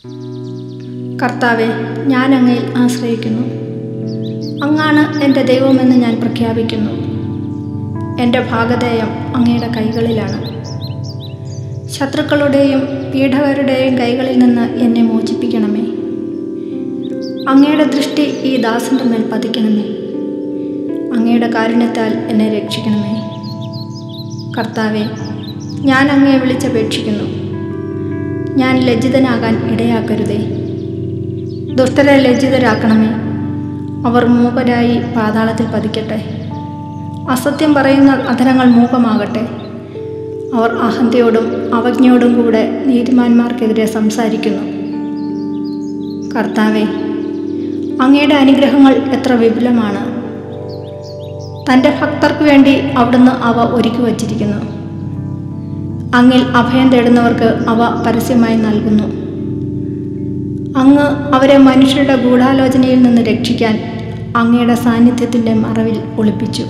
കർത്താവെ ഞാൻ അങ്ങയിൽ ആശ്രയിക്കുന്നു അങ്ങാണ് എൻ്റെ ദൈവമെന്ന് ഞാൻ പ്രഖ്യാപിക്കുന്നു എൻ്റെ ഭാഗധേയം അങ്ങയുടെ കൈകളിലാണ് ശത്രുക്കളുടെയും പീഡകരുടെയും കൈകളിൽ നിന്ന് എന്നെ മോചിപ്പിക്കണമേ അങ്ങയുടെ ദൃഷ്ടി ഈ ദാസൻ്റെ മേൽ പതിക്കണമേ അങ്ങയുടെ കാരുണ്യത്താൽ എന്നെ രക്ഷിക്കണമേ കർത്താവെ ഞാൻ അങ്ങയെ വിളിച്ചപേക്ഷിക്കുന്നു ഞാൻ ലജ്ജിതനാകാൻ ഇടയാക്കരുതേ ദുഷ്ടരെ ലജ്ജിതരാക്കണമേ അവർ മൂകരായി പാതാളത്തിൽ പതിക്കട്ടെ അസത്യം പറയുന്ന അധരങ്ങൾ മൂകമാകട്ടെ അവർ അഹന്തയോടും അവജ്ഞയോടും കൂടെ നീതിമാന്മാർക്കെതിരെ സംസാരിക്കുന്നു കർത്താവെ അങ്ങയുടെ അനുഗ്രഹങ്ങൾ എത്ര വിപുലമാണ് തൻ്റെ ഭക്തർക്ക് വേണ്ടി അവിടുന്ന് അവ ഒരുക്കി വച്ചിരിക്കുന്നു അങ്ങിൽ അഭയം തേടുന്നവർക്ക് അവ പരസ്യമായി നൽകുന്നു അങ്ങ് അവരെ മനുഷ്യരുടെ ഗൂഢാലോചനയിൽ നിന്ന് രക്ഷിക്കാൻ അങ്ങയുടെ സാന്നിധ്യത്തിൻ്റെ മറവിൽ ഒളിപ്പിച്ചു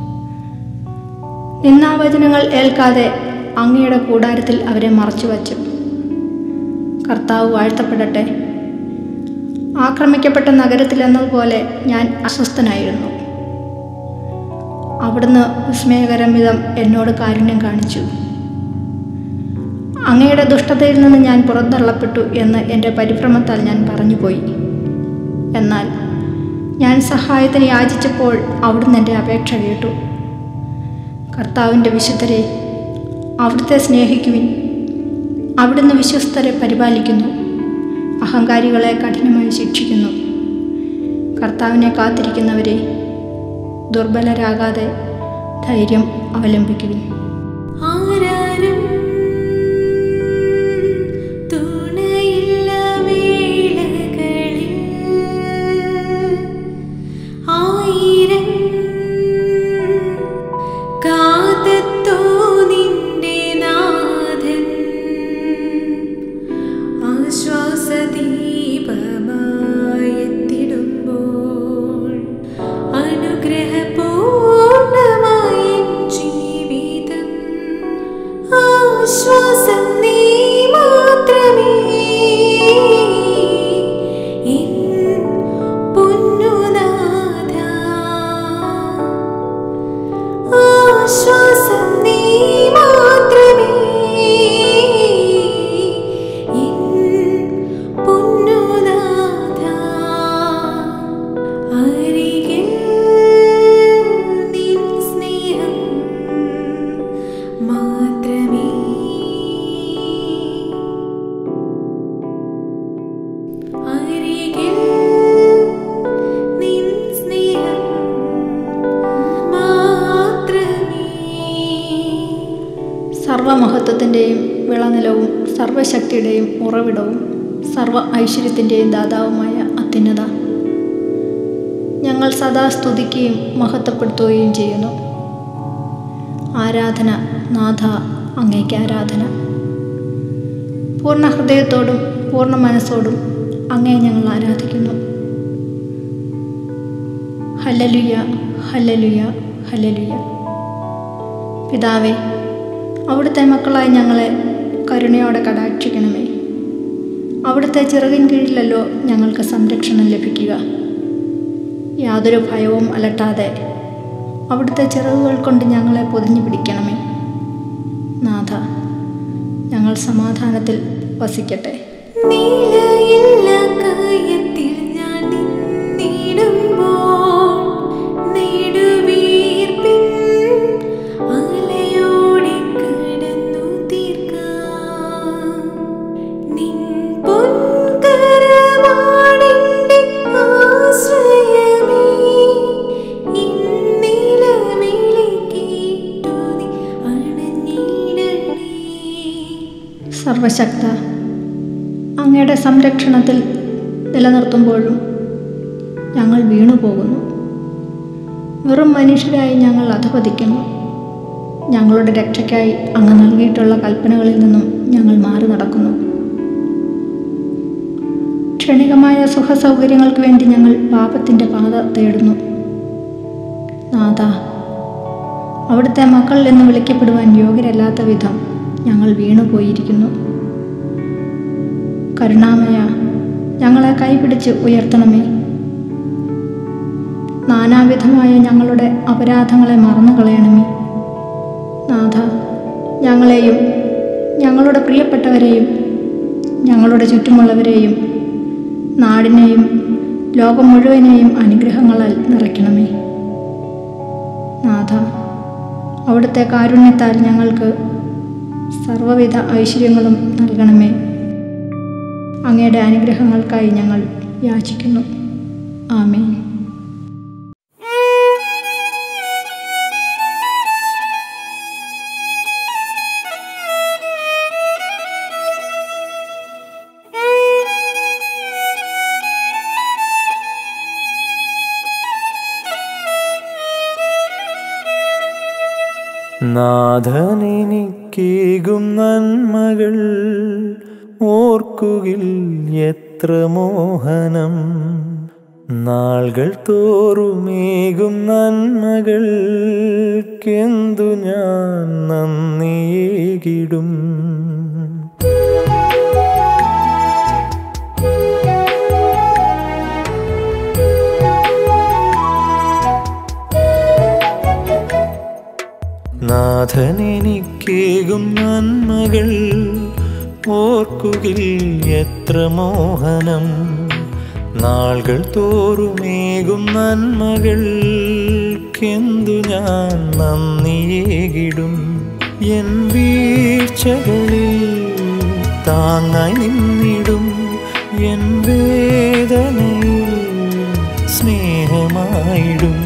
നിന്നാവചനങ്ങൾ ഏൽക്കാതെ അങ്ങയുടെ കൂടാരത്തിൽ അവരെ മറച്ചുവച്ചു കർത്താവ് വാഴ്ത്തപ്പെടട്ടെ ആക്രമിക്കപ്പെട്ട നഗരത്തിലെന്നതുപോലെ ഞാൻ അസ്വസ്ഥനായിരുന്നു അവിടുന്ന് വിസ്മയകരം വിധം എന്നോട് കാരുണ്യം കാണിച്ചു അങ്ങയുടെ ദുഷ്ടതയിൽ നിന്ന് ഞാൻ പുറന്തള്ളപ്പെട്ടു എന്ന് എൻ്റെ പരിഭ്രമത്താൽ ഞാൻ പറഞ്ഞുപോയി എന്നാൽ ഞാൻ സഹായത്തിന് യാചിച്ചപ്പോൾ അവിടുന്ന് എൻ്റെ അപേക്ഷ കേട്ടു കർത്താവിൻ്റെ വിശുദ്ധരെ അവിടുത്തെ സ്നേഹിക്കുവിൻ അവിടുന്ന് വിശ്വസ്തരെ പരിപാലിക്കുന്നു അഹങ്കാരികളെ കഠിനമായി ശിക്ഷിക്കുന്നു കർത്താവിനെ കാത്തിരിക്കുന്നവരെ ദുർബലരാകാതെ ധൈര്യം അവലംബിക്കുവിൻ ആരാരും തുണയില്ല വേളകളിൽ ആയിരം കാതത്തോ നിന്റെ നാഥൻ ആശ്വാസദീപമായെത്തിടുമ്പോൾ അനുഗ്രഹപൂർണമായി ജീവിതം ആശ്വാസം നീ മാത്രമേ എൻ പൊന്നുനാഥ ആശ്വാസം നീ മാത്രമേ എൻ പൊന്നുനാഥ അരികിൽ നിൻ സ്നേഹം മാത്രമേ അരികിൽ നിൻ സ്നേഹം മാത്രമേ സർവമഹത്വത്തിൻ്റെയും വിളനിലവും സർവശക്തിയുടെയും ഉറവിടവും സർവ ഐശ്വര്യത്തിൻ്റെയും ദാതാവുമായ അത്യുന്നത ഞങ്ങൾ സദാ സ്തുതിക്കുകയും മഹത്വപ്പെടുത്തുകയും ചെയ്യുന്നു ആരാധന നാഥ അങ്ങേക്ക് ആരാധന പൂർണ്ണ ഹൃദയത്തോടും പൂർണ്ണ മനസ്സോടും അങ്ങേ ഞങ്ങൾ ആരാധിക്കുന്നു ഹല്ലലുയ ഹല്ലലുയ ഹല്ലലുയ പിതാവേ അവിടുത്തെ മക്കളായി ഞങ്ങളെ കരുണയോടെ കടാക്ഷിക്കണമേ അവിടുത്തെ ചിറകിൻ കീഴിലല്ലോ ഞങ്ങൾക്ക് സംരക്ഷണം ലഭിക്കുക യാതൊരു ഭയവും അലട്ടാതെ അവിടുത്തെ ചിറകുകൾ കൊണ്ട് ഞങ്ങളെ പൊതിഞ്ഞു പിടിക്കണമേ നാഥ ഞങ്ങൾ സമാധാനത്തിൽ വസിക്കട്ടെ നീലയില്ല കായത്തിൽ ഞാൻ നിന്നിടുമ്പോൾ നെടുവീർപ്പിൻ അലയോടെ കടന്നു തീർക്കാം നിൻ പൊൻകരമാണെന്റെ ആശ്രയമേ ഇന്നിലവിളി കേട്ടു നീ അണഞ്ഞിടണേ സർവശക്ത അങ്ങയുടെ സംരക്ഷണത്തിൽ നിലനിർത്തുമ്പോഴും ഞങ്ങൾ വീണുപോകുന്നു വെറും മനുഷ്യരായി ഞങ്ങൾ അധപതിക്കുന്നു ഞങ്ങളുടെ രക്ഷയ്ക്കായി അങ്ങ് നൽകിയിട്ടുള്ള കൽപ്പനകളിൽ നിന്നും ഞങ്ങൾ മാറി നടക്കുന്നു ക്ഷണികമായ സുഖസൗകര്യങ്ങൾക്ക് വേണ്ടി ഞങ്ങൾ പാപത്തിൻ്റെ പാത തേടുന്നു നാഥ അവിടുത്തെ മക്കൾ എന്ന് വിളിക്കപ്പെടുവാൻ യോഗ്യരല്ലാത്ത വിധം ഞങ്ങൾ വീണുപോയിരിക്കുന്നു കരുണാമയ ഞങ്ങളെ കൈപിടിച്ച് ഉയർത്തണമേ നാനാവിധമായ ഞങ്ങളുടെ അപരാധങ്ങളെ മറന്നു കളയണമേ നാഥ ഞങ്ങളെയും ഞങ്ങളുടെ പ്രിയപ്പെട്ടവരെയും ഞങ്ങളുടെ ചുറ്റുമുള്ളവരെയും നാടിനെയും ലോകം മുഴുവനെയും അനുഗ്രഹങ്ങളാൽ നിറയ്ക്കണമേ നാഥ അവിടുത്തെ കാരുണ്യത്താൽ ഞങ്ങൾക്ക് സർവവിധ ഐശ്വര്യങ്ങളും നൽകണമേ അങ്ങയുടെ അനുഗ്രഹങ്ങൾക്കായി ഞങ്ങൾ യാചിക്കുന്നു ആമേൻ നാഥനെനിക്കേകും നന്മകൾ ഓർക്കുകിൽ എത്ര മോഹനം നാൾകൾ തോറുമേകും നന്മകൾക്കെന്തു ഞാൻ നന്ദിയേകിടും നാഥനെനിക്കേകും നന്മകൾ ഓർക്കുകിൽ എത്ര മോഹനം നാൾകൾ തോറുമേകും നന്മകൾക്കെന്തു ഞാൻ നന്ദിയേകിടും എൻ വീഴ്ചകളിൽ താങ്ങായി നിന്നിടും എൻ വേദനയിൽ സ്നേഹമായിടും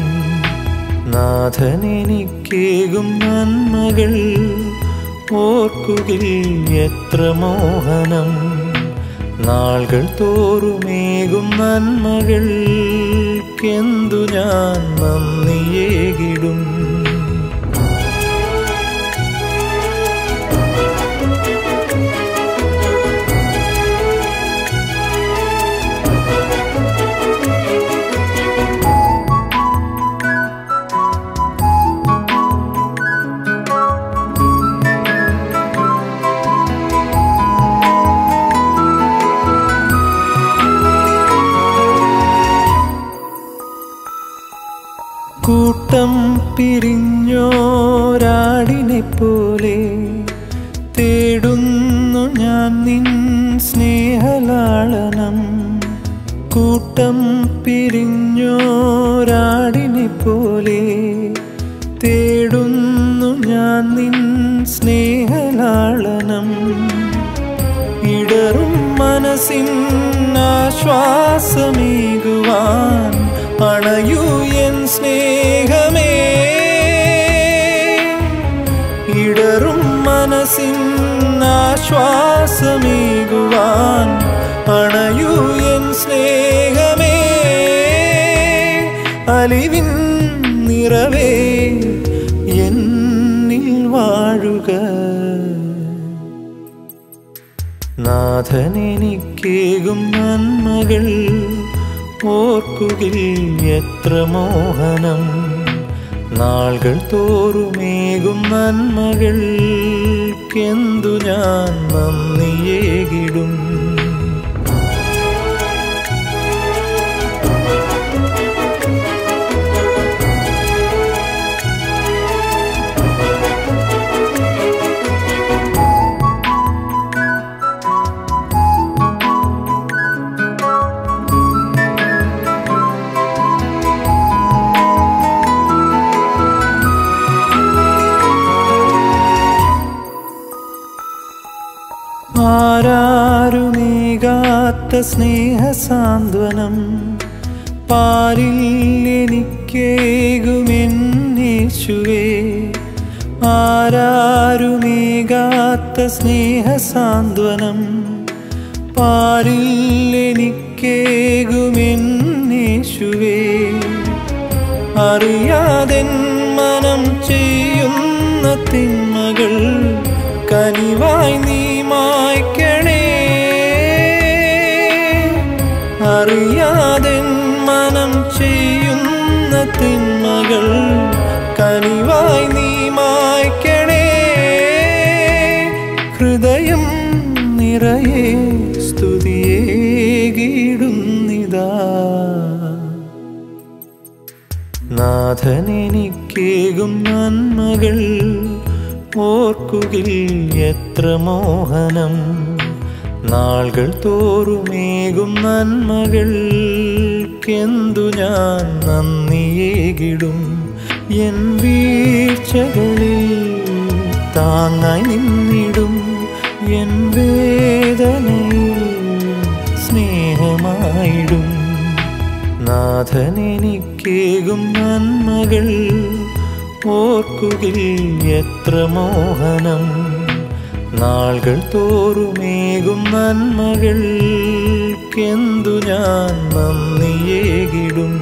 നാഥനെനിക്കേകും നന്മകൾ ഓർക്കുകിൽ എത്ര മോഹനം നാൾകൾ തോറുമേകും നന്മകൾക്കെന്തു ഞാൻ നന്ദിയേകിടും കൂട്ടം പിരിഞ്ഞോരാടിനെ പോലെ തേടുന്നു ഞാൻ നിൻ സ്നേഹലാളനം കൂട്ടം പിരിഞ്ഞോരാടിനെ പോലെ തേടുന്നു ഞാൻ നിൻ സ്നേഹലാളനം ഇടറും മനസ്സിൻ ആശ്വാസമേകുവാൻ അണയൂ എൻ സ്നേഹമേ ഇടറും മനസ്സിൻ ആശ്വാസമേകുവാൻ അണയൂ എൻ സ്നേഹമേ അലിവിൻ നിറവേ എന്നിൽ വാഴുക നാഥനെനിക്കേകും നന്മകൾ ഓർക്കുകിൽ എത്ര മോഹനം നാൾകൾ തോറുമേകും നന്മകൾക്കെന്തു ഞാൻ നന്ദിയേകിടും ആരാരുമേകാത്ത സ്നേഹസാന്ത്വനം പാരിൽ എനിക്കേകുമെന്നേശുവേ ആരാരുമേകാത്ത സ്നേഹസാന്ത്വനം പാരിൽ എനിക്കേകുമെന്നേശുവേ അറിയാതെൻ മനം ചെയ്യുന്ന തിന്മകൾ കനിവായി നീ മായ്ക്കണേ അറിയാതെൻ മനം ചെയ്യുന്ന തിന്മകൾ കനിവായി നീ മായ്ക്കണേ ഹൃദയം നിറയെ സ്തുതി നാഥനെനിക്കേകും നന്മകൾ ഓർക്കുകിൽ എത്ര മോഹനം നാളുകൾ തോറുമേകും നന്മകൾക്കെന്തു ഞാൻ നന്ദിയേകിടും എൻ വീഴ്ചകളിൽ താങ്ങായി നിന്നിടും എൻ വേദനയിൽ സ്നേഹമായിടും നാഥനെനിക്കേകും നന്മകൾ ഓർക്കുകിൽ എത്ര മോഹനം നാളുകൾ തോറുമേകും നന്മകൾക്കെന്തു ഞാൻ നന്ദിയേകിടും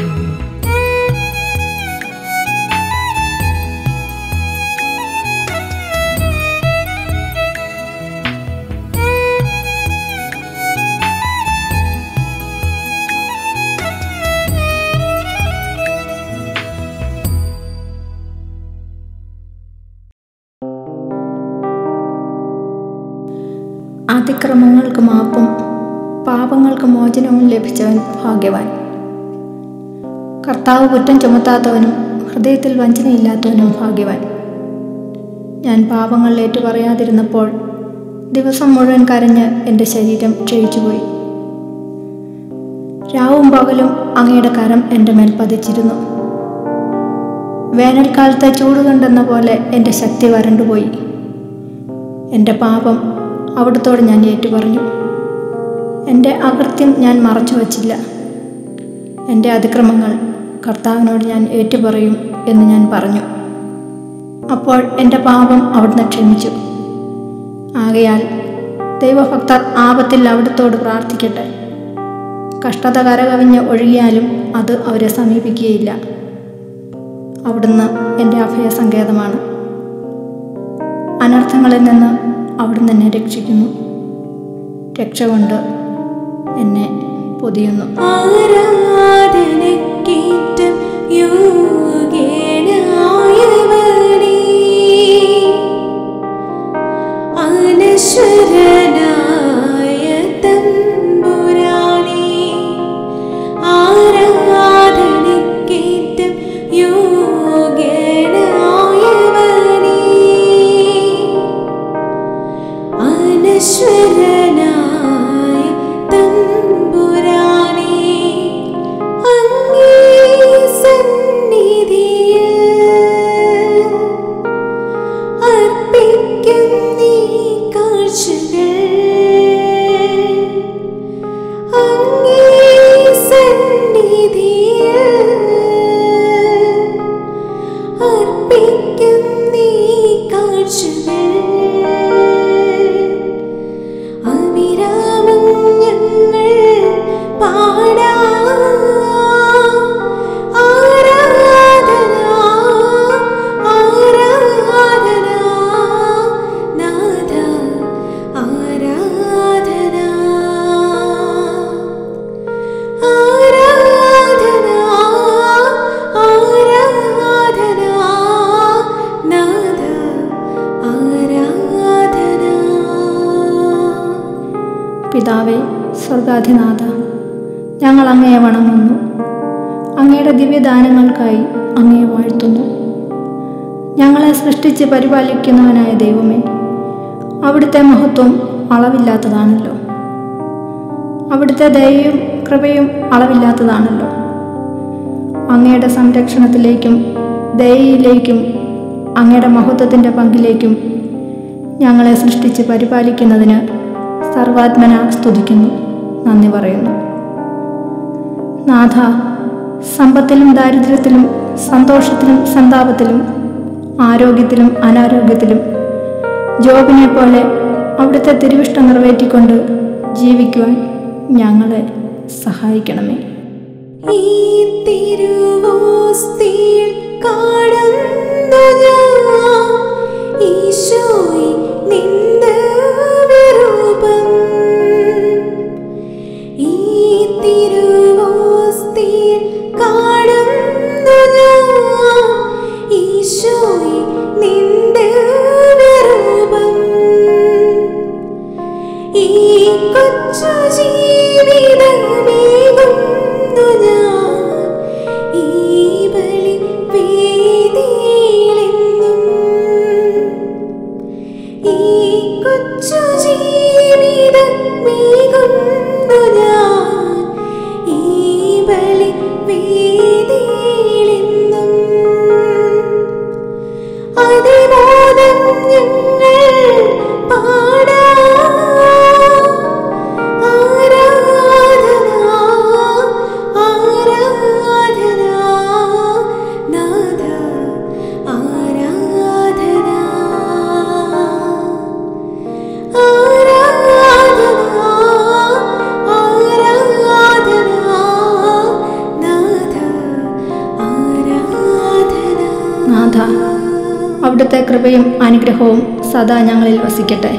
അതിക്രമങ്ങൾക്ക് മാപ്പും പാപങ്ങൾക്ക് മോചനവും ലഭിച്ചവൻ ഭാഗ്യവാൻ കർത്താവ് കുറ്റം ചുമത്താത്തവനും ഹൃദയത്തിൽ വഞ്ചനയില്ലാത്തവനും ഭാഗ്യവാൻ ഞാൻ പാപങ്ങൾ ഏറ്റുപറയാതിരുന്നപ്പോൾ ദിവസം മുഴുവൻ കരഞ്ഞ് എൻ്റെ ശരീരം ക്ഷയിച്ചുപോയി രാവും പകലും അങ്ങയുടെ കരം എൻ്റെ മേൽ പതിച്ചിരുന്നു വേനൽക്കാലത്തെ ചൂട് കണ്ടെന്ന പോലെ എൻ്റെ ശക്തി വരണ്ടുപോയി എൻ്റെ പാപം അവിടുത്തോട് ഞാൻ ഏറ്റുപറഞ്ഞു എൻ്റെ അകൃത്യം ഞാൻ മറച്ചു വച്ചില്ല എൻ്റെ അതിക്രമങ്ങൾ കർത്താവിനോട് ഞാൻ ഏറ്റുപറയും എന്ന് ഞാൻ പറഞ്ഞു അപ്പോൾ എൻ്റെ പാപം അവിടുന്ന് ക്ഷമിച്ചു ആകയാൽ ദൈവഭക്തർ ആപത്തിൽ അവിടുത്തോട് പ്രാർത്ഥിക്കട്ടെ കഷ്ടത കരകവിഞ്ഞ് ഒഴുകിയാലും അത് അവരെ സമീപിക്കുകയില്ല അവിടുന്ന് എൻ്റെ അഭയസങ്കേതമാണ് അനർത്ഥങ്ങളിൽ നിന്ന് അവിടുന്ന് എന്നെ രക്ഷിക്കുന്നു രക്ഷ കൊണ്ട് എന്നെ പൊതിയുന്നു ആരാധനക്കേറ്റം യോഗ്യനായവനേ അനശ്വരനായ തമ്പുരാനേ ആരാധനക്കേറ്റം യോഗ്യനായവനേ അനശ്വരനായ തമ്പുരാനേ അങ്ങേ സന്നിധിയിൽ അർപ്പിക്കും നീ കാഴ്ചകൾ അങ്ങേ സന്നിധിയിൽ അർപ്പിക്കും നീ കാഴ്ചകൾ അവിരാമം ഞങ്ങൾ പാടാം ആരാധന ആരാധന നാഥ ആരാധന ആരാധന ആരാധന നാഥ ആരാധന പിതാവേ സ്വർഗാധിനാഥ ഞങ്ങൾ അങ്ങയെ വണങ്ങുന്നു അങ്ങയുടെ ദിവ്യദാനങ്ങൾക്കായി അങ്ങയെ വാഴ്ത്തുന്നു ഞങ്ങളെ സൃഷ്ടിച്ച് പരിപാലിക്കുന്നവനായ ദൈവമേ അവിടുത്തെ മഹത്വം അളവില്ലാത്തതാണല്ലോ അവിടുത്തെ ദയയും കൃപയും അളവില്ലാത്തതാണല്ലോ അങ്ങയുടെ സംരക്ഷണത്തിലേക്കും ദയയിലേക്കും അങ്ങയുടെ മഹത്വത്തിൻ്റെ പങ്കിലേക്കും ഞങ്ങളെ സൃഷ്ടിച്ച് പരിപാലിക്കുന്നതിന് സർവാത്മന സ്തുതിക്കുന്നു നന്ദി പറയുന്നു നാഥ സമ്പത്തിലും ദാരിദ്ര്യത്തിലും സന്തോഷത്തിലും സന്താപത്തിലും ആരോഗ്യത്തിലും അനാരോഗ്യത്തിലും ജോബിനെ പോലെ അവിടുത്തെ തിരുവിഷ്ടം നിറവേറ്റിക്കൊണ്ട് ജീവിക്കുവാൻ ഞങ്ങളെ സഹായിക്കണമേ ഈ തിരുവോസ്തിയിൽ കാണുന്നു ഞാൻ ഈശോയെ നിന്റെ വിരൂപം. ഈ തിരുവോസ്തിയിൽ കാണുന്നു ഞാൻ ഈശോയെ നിന്റെ വിരൂപം. ഈ കൊച്ചു ജീവിതമേകുന്നു ഞാൻ ഈ ബലി ഈ കൊച്ചു ജീവിതം മീകുന്നു ഞാൻ ഈ ബലി വേദിയിലെന്നും അതിബോധം ഞങ്ങൾ പാടാം ആരാധന ആരാധന നാദ ആരാധന ആരാധന ആരാധന നാദ ആരാധന നാഥ അവിടുത്തെ കൃപയും അനുഗ്രഹവും സദാ ഞങ്ങളിൽ വസിക്കട്ടെ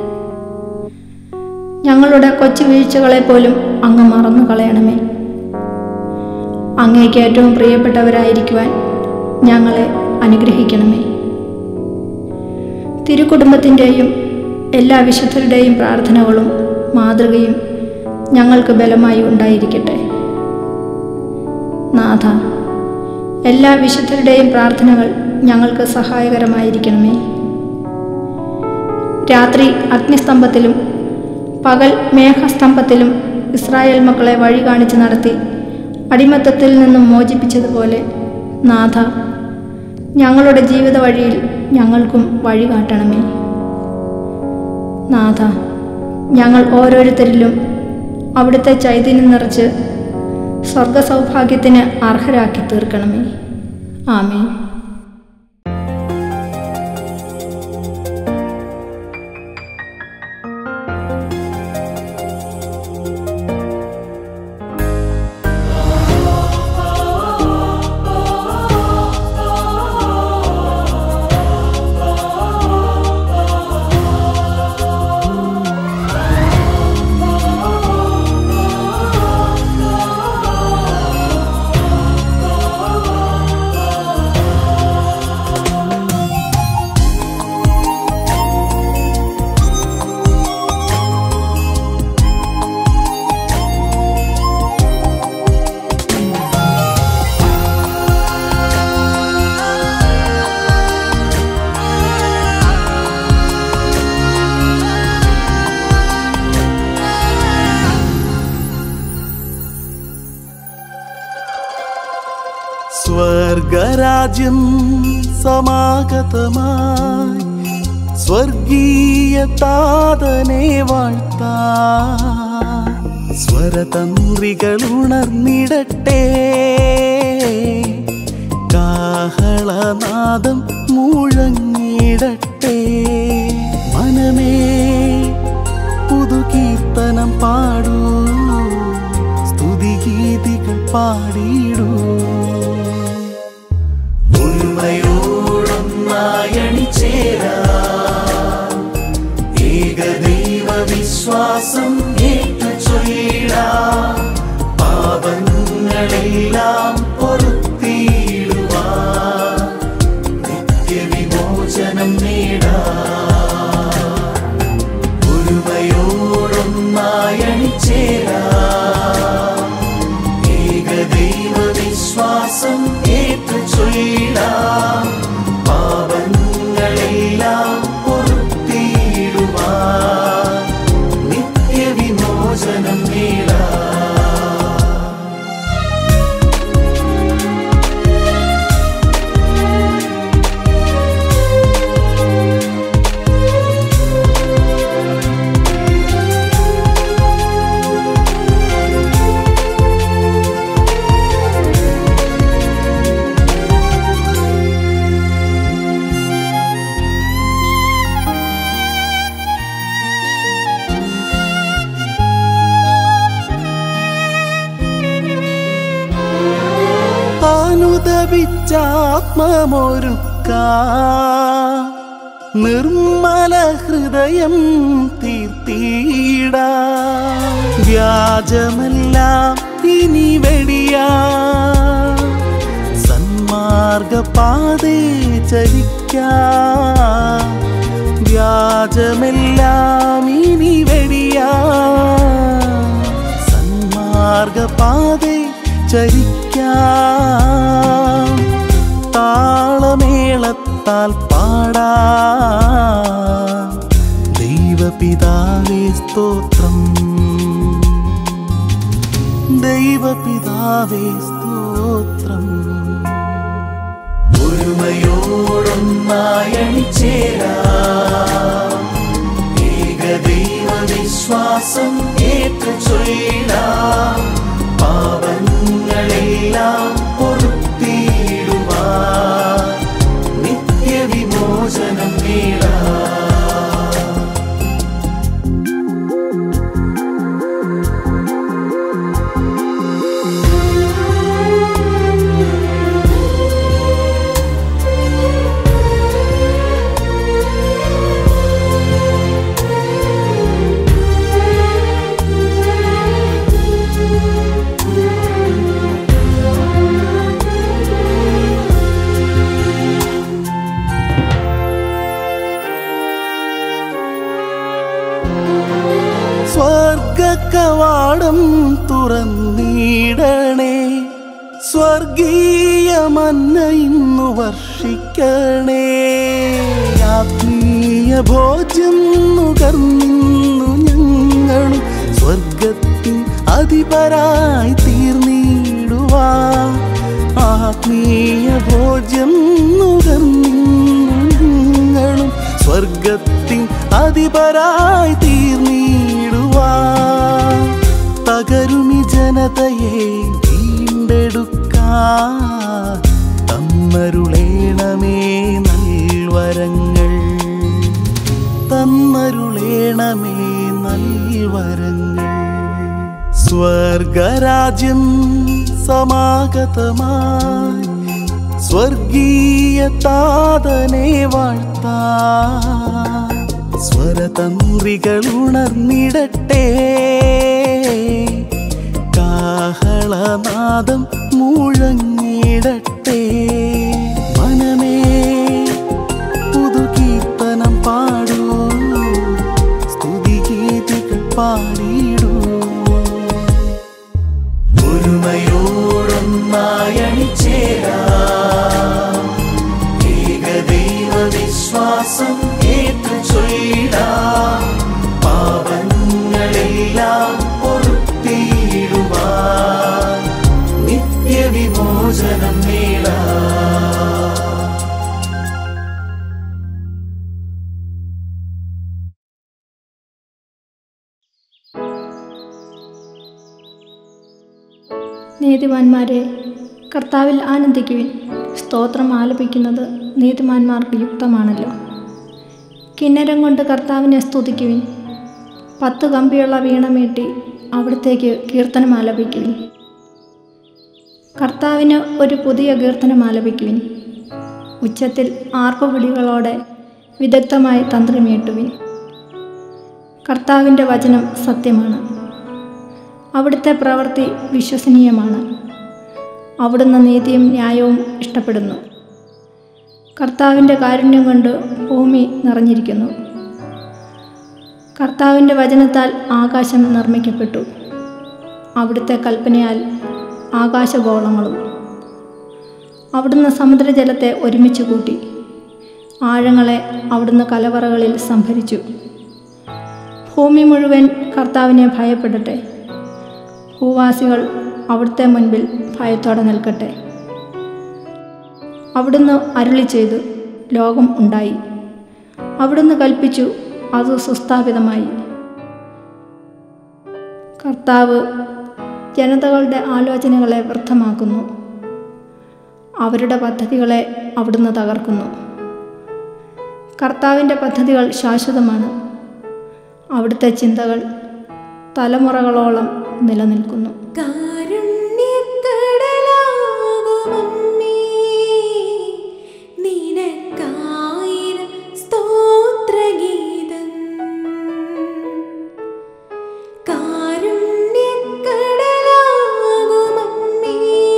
ഞങ്ങളുടെ കൊച്ചു വീഴ്ചകളെ പോലും അങ്ങ് മറന്നു കളയണമേ അങ്ങേക്ക് ഏറ്റവും പ്രിയപ്പെട്ടവരായിരിക്കുവാൻ ഞങ്ങളെ അനുഗ്രഹിക്കണമേ തിരുക്കുടുംബത്തിൻ്റെയും എല്ലാ വിശുദ്ധരുടെയും പ്രാർത്ഥനകളും മാതൃകയും ഞങ്ങൾക്ക് ബലമായി ഉണ്ടായിരിക്കട്ടെ നാഥ എല്ലാ വിശുദ്ധരുടെയും പ്രാർത്ഥനകൾ ഞങ്ങൾക്ക് സഹായകരമായിരിക്കണമേ രാത്രി അഗ്നിസ്തംഭത്തിലും പകൽ മേഘസ്തംഭത്തിലും ഇസ്രായേൽ മക്കളെ വഴി കാണിച്ച് നടത്തി അടിമത്തത്തിൽ നിന്നും മോചിപ്പിച്ചതുപോലെ നാഥ ഞങ്ങളുടെ ജീവിത വഴിയിൽ ഞങ്ങൾക്കും വഴി കാട്ടണമേ നാഥ ഞങ്ങൾ ഓരോരുത്തരിലും അവിടുത്തെ ചൈതന്യം നിറച്ച് സ്വർഗസൗഭാഗ്യത്തിന് അർഹരാക്കി തീർക്കണമേ ആമേ സ്വർഗരാജ്യം സമാഗതമായി സ്വർഗീയ താതനെ വാഴ്ത്താ സ്വരതന്ത്രികൾ ഉണർന്നിടട്ടെ കാഹളനാദം മുഴങ്ങിടട്ടെ മനമേ പുതുകീർത്തനം പാടൂ സ്തുതിഗീതികൾ പാടിയിടൂ ഉണ്മയോടൊന്നായണിചേരാ ഏകദൈവ വിശ്വാസം ഏറ്റുചൊല്ലിടാ പാപങ്ങളെല്ലാം പൊറുത്തിയിടുവാ നിത്യവിമോചനം നേടാ ഒരുമയോടൊന്നായണിചേരാ ഏകദൈവ വിശ്വാസം ഏറ്റുചൊല്ലിടാം പാപങ്ങളെല്ലാം പൊറുത്തിയിടുവാൻ നിത്യവിമോചനം നേടാം അനുദപിച്ചാത്മമൊരുക്ക നിർമ്മല ഹൃദയം തീർത്തിട വ്യാജമെല്ലാം ഇനി വെടിയാ സന്മാർഗപാതേ ചരിക്കാ വ്യാജമെല്ലാം ഇനി വെടിയാ സന്മാർഗപാതേ ചരിക്കാം താളമേളത്താൽ പാടാം സ്തോത്രം ദൈവപിതാവേ സ്തോത്രം ഒരുമയോടൊന്നായണിച്ചേരാം ഏകദൈവ വിശ്വാസം ഏറ്റു ചൊല്ലാം പാപങ്ങളെല്ലാം പൊറുത്തിടുവാൻ നിത്യവിമോചനം നേടാം സ്വർഗക്കവാടം തുറന്നിടണേ സ്വർഗീയ മന്ന ഇന്നു വർഷിക്കണേ ആത്മീയ ഭോജ്യം നുകർന്നു ഞങ്ങളും സ്വർഗത്തിൻ അധിപരായി തീർന്നിടുവാ ആത്മീയ ഭോജ്യം നുകർന്നു ഞങ്ങളും സ്വർഗത്തിൻ അധിപരായി തീർന്നിടുവാ തകരുമി ജനതയെ വീണ്ടെടുക്കാ തന്നരുളേണമേ നൽവരങ്ങൾ തന്നരുളേണമേ നൽവരങ്ങൾ സ്വർഗരാജ്യം സമാഗതമായി സ്വർഗീയ താതനെ വാഴ്ത്താ സ്വരതന്ത്രികൾ ഉണർന്നിടട്ടെ കാഹളനാദം മുഴങ്ങിടട്ടെ മനമേ പുതുകീർത്തനം പാടൂ സ്തുതിഗീതികൾ പാടിയിടൂ ഒരുമയോടൊന്നായണിച്ചേരാം ഏകദൈവ വിശ്വാസം ഏറ്റു ചൊല്ലാം പാപങ്ങളെല്ലാം പൊറുത്തിടുവാൻ നിത്യവിമോചനം നേടാം നീതിമാന്മാരെ കർത്താവിൽ ആനന്ദിക്കുവിൻ സ്തോത്രം ആലപിക്കുന്നത് നീതിമാന്മാർക്ക് യുക്തമാണല്ലോ കിന്നരം കൊണ്ട് കർത്താവിനെ സ്തുതിക്കുവിൻ പത്ത് കമ്പിയുള്ള വീണമീട്ടി അവിടത്തേക്ക് കീർത്തനം ആലപിക്കുവിൻ കർത്താവിന് ഒരു പുതിയ കീർത്തനം ആലപിക്കുവിൻ ഉച്ചത്തിൽ ആർപ്പുവിളികളോടെ വിദഗ്ധമായി തന്ത്രമീട്ടുവിൻ കർത്താവിൻ്റെ വചനം സത്യമാണ് അവിടുത്തെ പ്രവൃത്തി വിശ്വസനീയമാണ് അവിടുന്ന് നീതിയും ന്യായവും ഇഷ്ടപ്പെടുന്നു കർത്താവിൻ്റെ കാരുണ്യം കൊണ്ട് ഭൂമി നിറഞ്ഞിരിക്കുന്നു കർത്താവിൻ്റെ വചനത്താൽ ആകാശം നിർമ്മിക്കപ്പെട്ടു അവിടുത്തെ കൽപ്പനയാൽ ആകാശഗോളങ്ങളും അവിടുന്ന് സമുദ്രജലത്തെ ഒരുമിച്ച് കൂട്ടി ആഴങ്ങളെ അവിടുന്ന് കലവറകളിൽ സംഭരിച്ചു ഭൂമി മുഴുവൻ കർത്താവിനെ ഭയപ്പെടട്ടെ ഭൂവാസികൾ അവിടുത്തെ മുൻപിൽ ഭയത്തോടെ നിൽക്കട്ടെ അവിടുന്ന് അരുളി ചെയ്തു ലോകം ഉണ്ടായി അവിടുന്ന് കൽപ്പിച്ചു അത് സുസ്ഥാപിതമായി കർത്താവ് ജനതകളുടെ ആലോചനകളെ വ്യർത്ഥമാക്കുന്നു അവരുടെ പദ്ധതികളെ അവിടുന്ന് തകർക്കുന്നു കർത്താവിൻ്റെ പദ്ധതികൾ ശാശ്വതമാണ് അവിടുത്തെ ചിന്തകൾ തലമുറകളോളം നിലനിൽക്കുന്നു കാരുണ്യക്കടലാകുമമ്മേ, നിനക്കായിരം സ്തോത്രഗീതം. കാരുണ്യക്കടലാകുമമ്മേ,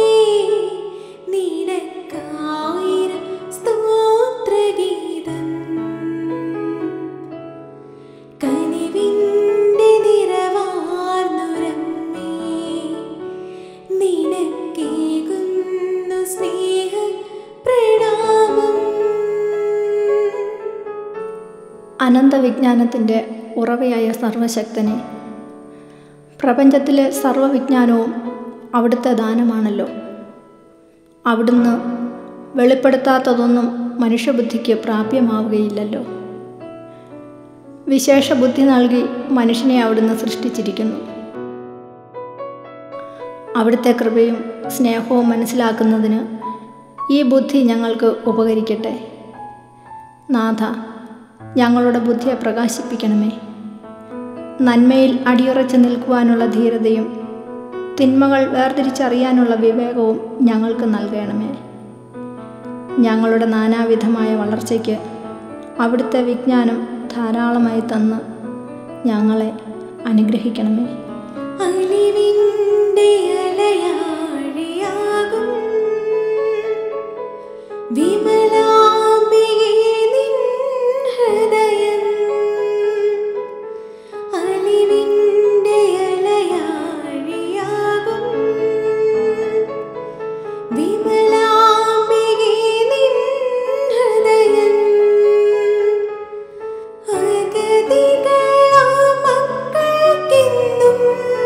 നിനക്കായിരം സ്തോത്രഗീതം. കനിവിൻ്റെ നിറവാർന്നുരമ്മേ അനന്തവിജ്ഞാനത്തിൻ്റെ ഉറവയായ സർവശക്തനെ പ്രപഞ്ചത്തിലെ സർവവിജ്ഞാനവും അവിടുത്തെ ദാനമാണല്ലോ അവിടുന്ന് വെളിപ്പെടുത്താത്തതൊന്നും മനുഷ്യബുദ്ധിക്ക് പ്രാപ്യമാവുകയില്ലല്ലോ വിശേഷ ബുദ്ധി നൽകി മനുഷ്യനെ അവിടുന്ന് സൃഷ്ടിച്ചിരിക്കുന്നു അവിടുത്തെ കൃപയും സ്നേഹവും മനസ്സിലാക്കുന്നതിന് ഈ ബുദ്ധി ഞങ്ങൾക്ക് ഉപകരിക്കട്ടെ നാഥ ഞങ്ങളുടെ ബുദ്ധിയെ പ്രകാശിപ്പിക്കണമേ നന്മയിൽ അടിയുറച്ചു നിൽക്കുവാനുള്ള ധീരതയും തിന്മകൾ വേർതിരിച്ചറിയാനുള്ള വിവേകവും ഞങ്ങൾക്ക് നൽകണമേ ഞങ്ങളുടെ നാനാവിധമായ വളർച്ചയ്ക്ക് അവിടുത്തെ വിജ്ഞാനം ധാരാളമായി തന്ന് ഞങ്ങളെ അനുഗ്രഹിക്കണമേ അലിവിൻ്റെ അലയാഴിയാകും വിമലാംബികേ നിൻ ഹൃദയം അലിവിൻ്റെ അലയാഴിയാകും വിമലാംബികേ നിൻ ഹൃദയം അഗതികളാ മക്കൾക്കെന്നും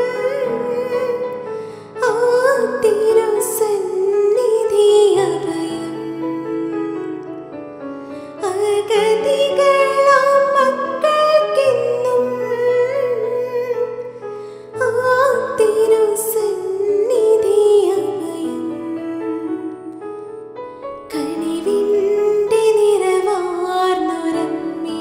ആ തിരുസന്നിധി അഭയം. അഗതികളാ മക്കൾക്കെന്നും ആ തിരുസന്നിധി അഭയം. കനിവിൻ്റെ നിറവാർന്നൊരമ്മേ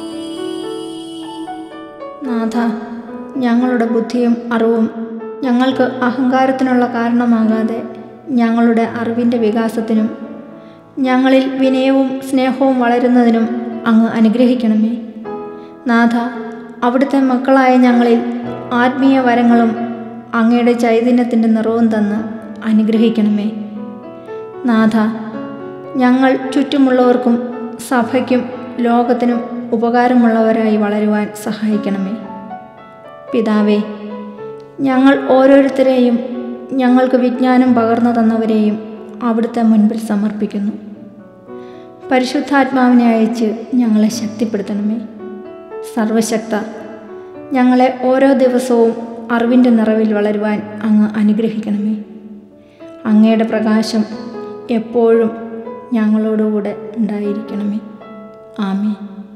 നാഥ ഞങ്ങളുടെ ബുദ്ധിയും അറിവും ഞങ്ങൾക്ക് അഹങ്കാരത്തിനുള്ള കാരണമാകാതെ ഞങ്ങളുടെ അറിവിൻ്റെ വികാസത്തിനും ഞങ്ങളിൽ വിനയവും സ്നേഹവും വളരുന്നതിനും അങ്ങ് അനുഗ്രഹിക്കണമേ നാഥ അവിടുത്തെ മക്കളായ ഞങ്ങളിൽ ആത്മീയ വരങ്ങളും അങ്ങയുടെ ചൈതന്യത്തിൻ്റെ നിറവും തന്ന് അനുഗ്രഹിക്കണമേ നാഥ ഞങ്ങൾ ചുറ്റുമുള്ളവർക്കും സഭയ്ക്കും ലോകത്തിനും ഉപകാരമുള്ളവരായി വളരുവാൻ സഹായിക്കണമേ പിതാവേ ഞങ്ങൾ ഓരോരുത്തരെയും ഞങ്ങൾക്ക് വിജ്ഞാനം പകർന്നു തന്നവരെയും അവിടുത്തെ മുൻപിൽ സമർപ്പിക്കുന്നു പരിശുദ്ധാത്മാവിനെ അയച്ച് ഞങ്ങളെ ശക്തിപ്പെടുത്തണമേ സർവശക്ത ഞങ്ങളെ ഓരോ ദിവസവും അറിവിൻ്റെ നിറവിൽ വളരുവാൻ അങ്ങ് അനുഗ്രഹിക്കണമേ അങ്ങയുടെ പ്രകാശം എപ്പോഴും ഞങ്ങളോടുകൂടെ ഉണ്ടായിരിക്കണമേ ആമേ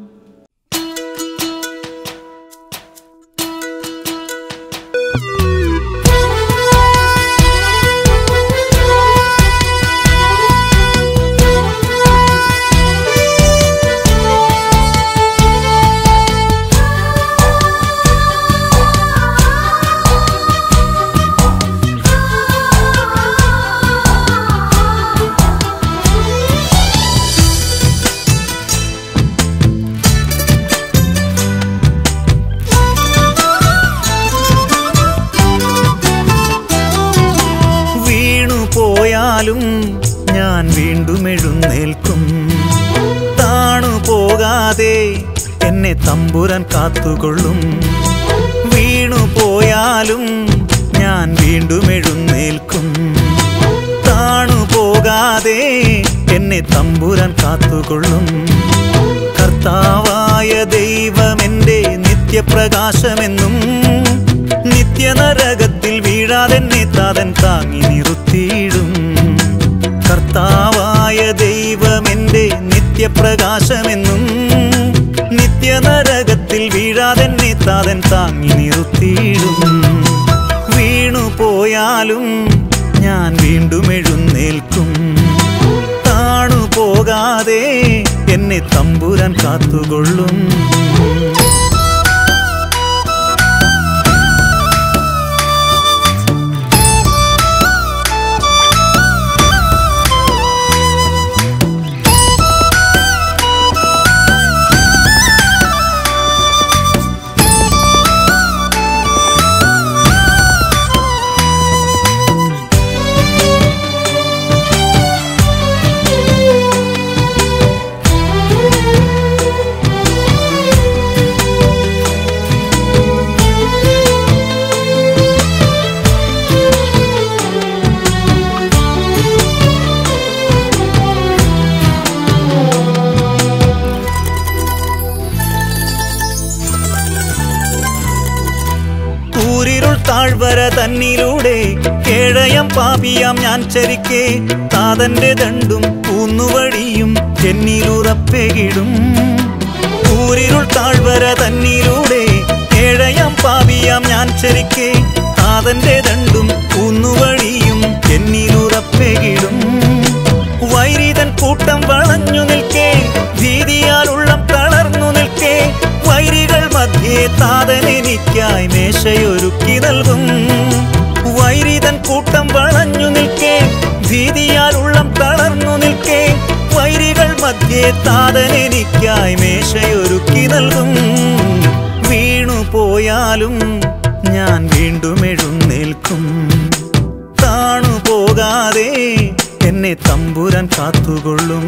വീണു പോയാലും ഞാൻ വീണ്ടും എഴുന്നേൽക്കും താണു പോകാതെ എന്നെ തമ്പുരാൻ കാത്തുകൊള്ളും വീണു പോയാലും ഞാൻ വീണ്ടും എഴുന്നേൽക്കും താണു പോകാതെ എന്നെ തമ്പുരാൻ കാത്തുകൊള്ളും കർത്താവായ ദൈവമെന്റെ നിത്യപ്രകാശമെന്നും നിത്യനരകത്തിൽ വീഴാതെന്നെ താതൻ താങ്ങി നിർത്തിയിടും കർത്താവായ ദൈവമെന്റെ നിത്യപ്രകാശമെന്നും നിത്യനരകത്തിൽ വീഴാതെന്നെ താതൻ താങ്ങി നിർത്തിയിടും വീണു പോയാലും ഞാൻ വീണ്ടും എഴുന്നേൽക്കും താണു പോകാതെ എന്നെ തമ്പുരാൻ കാത്തുകൊള്ളും Thank you. കൂരിരുൾ താഴ്വര തന്നിലൂടെ കേഴയം പാപിയാം ഞാൻ ചരിക്കേ താതന്റെ ദണ്ടും കൂന്നുവഴിയും എന്നിലുറപ്പെകിടും കൂരിരുൾ താഴ്വര തന്നിലൂടെ കേഴയം പാപിയാം ഞാൻ ചരിക്കേ താതന്റെ ദണ്ടും കൂന്നുവഴിയും എന്നിലുറപ്പെകിടും വൈരിതൻ കൂട്ടം വളഞ്ഞു നിൽക്കേ ഭീതിയാൽ ഉള്ളം തളർന്നു നിൽക്കേ വൈരികൾ മധ്യേ താതൻ എനിക്കായി മേശയൊരുക്കി നൽകും വൈരിതൻ കൂട്ടം വളഞ്ഞു നിൽക്കേ ഭീതിയാൽ ഉള്ളം തളർന്നു നിൽക്കേ വൈരികൾ മധ്യേ താതൻ എനിക്കായി മേശയൊരുക്കി നൽകും വീണു പോയാലും ഞാൻ വീണ്ടും എഴുന്നേൽക്കും താണു പോകാതെ എന്നെ തമ്പുരാൻ കാത്തുകൊള്ളും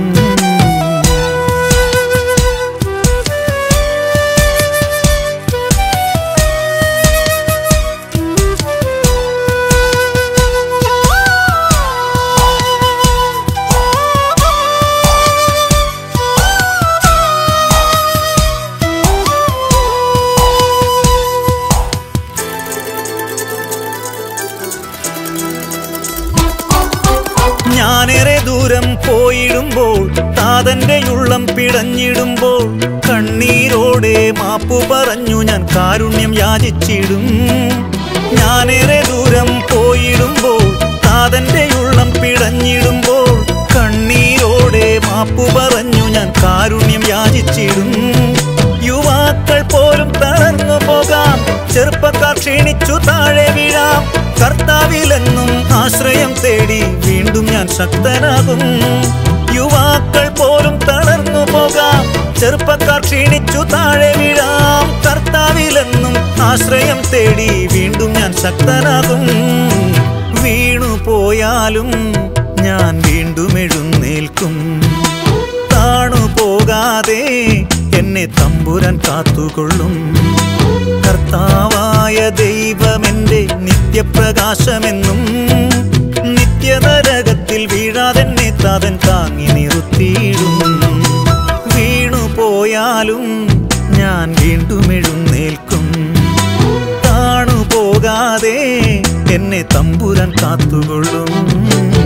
ഞാനേറെ ദൂരം പോയിടുമ്പോൾ താതന്റെ ഉള്ളം പിടഞ്ഞിടുമ്പോൾ കണ്ണീരോടെ മാപ്പു പറഞ്ഞു ഞാൻ കാരുണ്യം യാചിച്ചിടും ഞാനേറെ ദൂരം പോയിടുമ്പോൾ താതന്റെ ഉള്ളം പിടഞ്ഞിടുമ്പോൾ കണ്ണീരോടെ മാപ്പു പറഞ്ഞു ഞാൻ കാരുണ്യം യാചിച്ചിടും യുവാക്കൾ പോലും തളർന്നു പോകാം ചെറുപ്പക്കാർ ക്ഷീണിച്ചു താഴെ വീഴാം കർത്താവിലെന്നും ആശ്രയം തേടി വീണ്ടും ഞാൻ ശക്തനാകും യുവാക്കൾ പോലും തളർന്നു പോകാം ചെറുപ്പക്കാർ ക്ഷീണിച്ചു താഴെ വീഴാം കർത്താവിലെന്നും ആശ്രയം തേടി വീണ്ടും ഞാൻ ശക്തനാകും വീണു പോയാലും ഞാൻ വീണ്ടും എഴുന്നേൽക്കും താണു പോകാതെ എന്നെ തമ്പുരാൻ കാത്തുകൊള്ളും കർത്താവായ ദൈവമെന്റെ നിത്യപ്രകാശമെന്നും നിത്യനരകത്തിൽ വീഴാതെന്നെ താതൻ താങ്ങി നിർത്തിയിടും വീണു പോയാലും ഞാൻ വീണ്ടും എഴുന്നേൽക്കും താണു പോകാതെ എന്നെ തമ്പുരാൻ കാത്തുകൊള്ളും